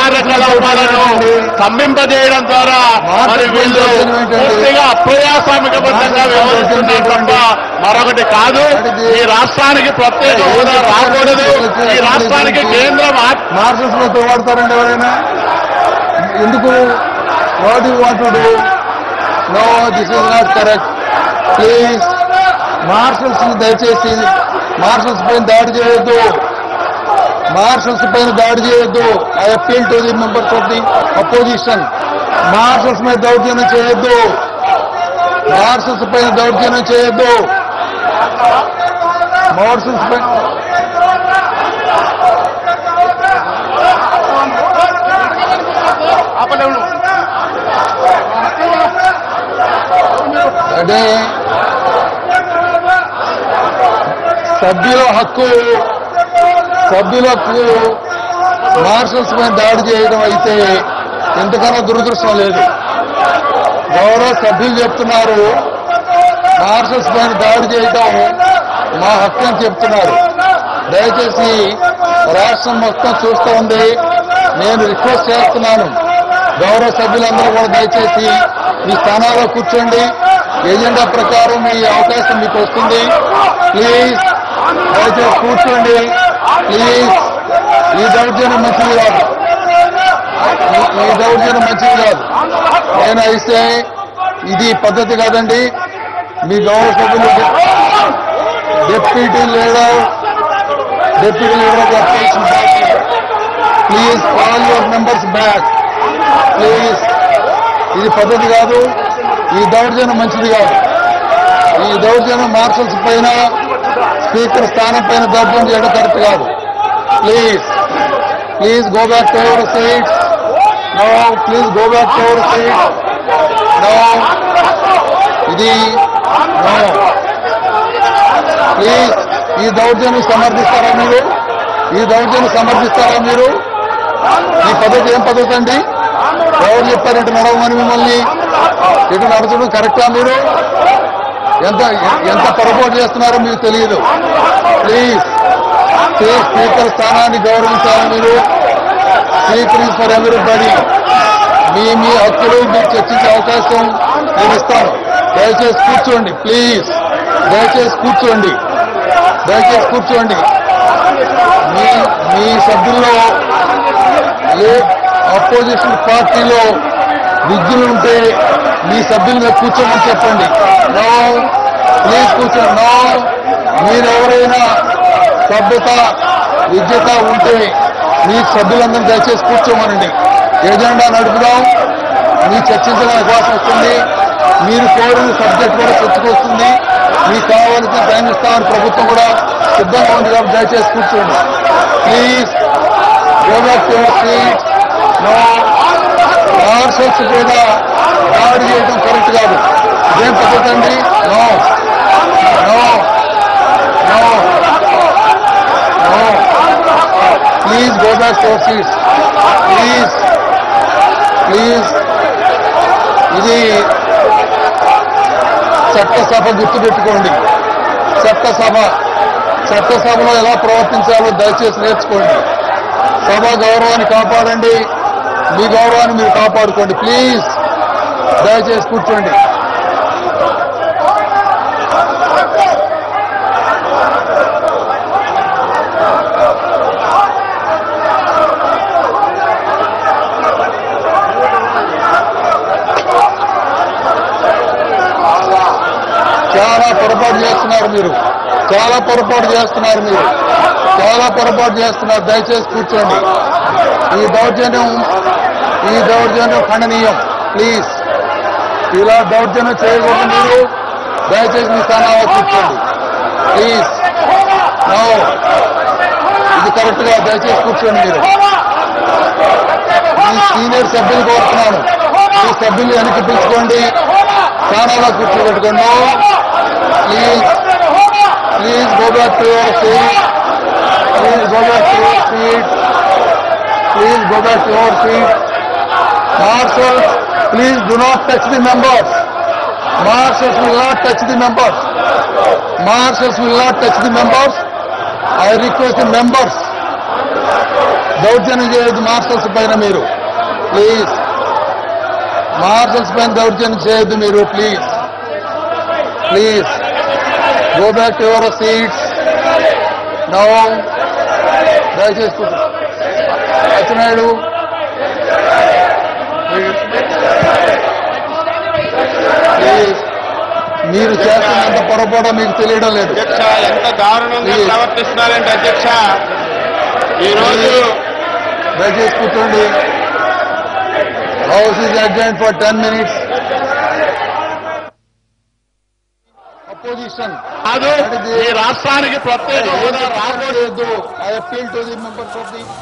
రెక్కల ఉపాలను స్తంభింపజేయడం ద్వారా మరి వీళ్ళు పూర్తిగా అప్రజాస్వామికబద్ధంగా వ్యవహరిస్తున్నారు తప్ప మరొకటి కాదు ఈ రాష్ట్రానికి ప్రత్యేక హోదా రాకూడదు ఈ రాష్ట్రానికి కేంద్రం ఆప్- మార్షల్స్ లో వాడతారండి ఎవరైనా ఎందుకు what you want do no this is not correct please marshals దయచేసి మార్షల్స్ పైన దాడి చేయొద్దు మార్షల్స్ పైన దాడి చేయొద్దు I appeal to the members of the opposition marshals మీద దౌర్జన్యం చేయొద్దు మార్షల్స్ పైన దౌర్జన్యం చేయొద్దు మార్షల్స్ పైన అంటే సభ్యుల హక్కు సభ్యుల హక్కు మార్షల్స్ పైన దాడి చేయడం అయితే ఎంతకన్నా దురదృష్టం లేదు గౌరవ సభ్యులు చెప్తున్నారు మార్షల్స్ పైన దాడి చేయడం మా హక్కు అని చెప్తున్నారు దయచేసి రాష్ట్రం మొత్తం చూస్తూ ఉంది నేను రిక్వెస్ట్ చేస్తున్నాను గౌరవ సభ్యులందరూ కూడా దయచేసి మీ స్థానాల్లో కూర్చోండి ఎజెండా ప్రకారం మీ అవకాశం మీకు వస్తుంది ప్లీజ్ దయచేసి కూర్చోండి ప్లీజ్ ఈ దౌర్జన్యం మంచిది కాదు ఈ- ఈ దౌర్జన్యం మంచిది కాదు నేను అయితే ఇది పద్ధతి కాదండి మీ గౌరవ సభ్యులు deputy leader deputy leader of opposition party please call your members back please ఇది పద్ధతి కాదు ఈ దౌర్జన్యం మంచిది కాదు ఈ దౌర్జన్యం మార్షల్స్ పైన స్పీకర్ స్థానం పైన దౌర్జన్యం చేయడం కరెక్ట్ కాదు please please go back to our seats no please go back to our seats no ఇది నో ప్లీజ్ ఈ దౌర్జన్యం సమర్థిస్తారా మీరు ఈ దౌర్జన్యం సమర్థిస్తారా మీరు ఈ పద్ధతి ఏం పద్ధతి అండి ఎవరు చెప్పారు ఇటు నడవమని మిమ్మల్ని ఇటు నడచడం కరెక్టా మీరు ఎంత ఎంత పొరపాటు చేస్తున్నారో మీకు తెలియదు ప్లీజ్ ప్లీజ్ స్పీకర్ స్థానాన్ని గౌరవించాలి మీరు స్పీకర్ ఈజ్ ఫర్ ఎవరిబడి మీ మీ హక్కులు మీకు చర్చించే అవకాశం నేను ఇస్తాను దయచేసి కూర్చోండి ప్లీజ్ దయచేసి కూర్చోండి దయచేసి కూర్చోండి మీ మీ సభ్యుల్లో ఏ అపోజిషన్ పార్టీలో విద్యులు ఉంటే మీ సభ్యుల మీద కూర్చోమని చెప్పండి నో ప్లీజ్ కూర్చోండి నో మీరెవరైనా సభ్యత విద్యత ఉంటే మీ సభ్యులందరూ దయచేసి కూర్చోమనండి ఎజెండా నడుపుదాం మీ చర్చించడానికి అవకాశం వస్తుంది మీరు కోరిన సబ్జెక్ట్ కూడా చర్చకొస్తుంది మీకు కావాల్సిన టైం ఇస్తామని ప్రభుత్వం కూడా సిద్ధంగా ఉంది కాబట్టి దయచేసి కూర్చోండి please go back to your seat no marshals మీద దాడి చేయడం కరెక్ట్ కాదు ఇదేం పద్ధతి అండి no no no no please go back to your seats please please ఇది చట్టసభ గుర్తుపెట్టుకోండి చట్టసభ చట్టసభలో ఎలా ప్రవర్తించాలో దయచేసి నేర్చుకోండి సభ గౌరవాన్ని కాపాడండి మీ గౌరవాన్ని మీరు కాపాడుకోండి ప్లీజ్ దయచేసి కూర్చోండి చాలా పొరపాటు చేస్తున్నారు మీరు చాలా పొరపాటు చేస్తున్నారు మీరు చాలా పొరపాటు చేస్తున్నారు దయచేసి కూర్చోండి ఈ దౌర్జన్యం ఈ దౌర్జన్యం ఖండనీయం ప్లీజ్ ఇలా దౌర్జన్యం చేయకూడదు మీరు దయచేసి మీ స్థానాల్లో కూర్చోండి ప్లీజ్ నో ఇది కరెక్ట్ గా దయచేసి కూర్చోండి మీరు ఈ సీనియర్ సభ్యులు కోరుతున్నాను ఈ సభ్యులు వెనక్కి పిలుచుకోండి స్థానాల్లో కూర్చోబెట్టుకోండి please please go back to your seat please go back to your seat please go back to your seat marshals please do not touch the members marshals will not touch the members marshals will not touch the members I request the members దౌర్జన్యం చేయొద్దు marshals పైన మీరు please marshals పైన దౌర్జన్యం చేయొద్దు మీరు please please go back to your seats no దయచేసి కూర్చో. అచ్చెన్నాయుడు ప్లీజ్ మీరు చేస్తున్నంత పొరపాటు మీకు తెలియడం లేదు అధ్యక్ష ఎంత దారుణంగా Please. ప్రవర్తిస్తున్నారంటే అధ్యక్ష ఈ రోజు దయచేసి కూర్చోండి house is adjourned for ten minutes opposition కాదు ఈ రాష్ట్రానికి ప్రత్యేక హోదా రాబోయే రాకూడదు I appeal to the members of the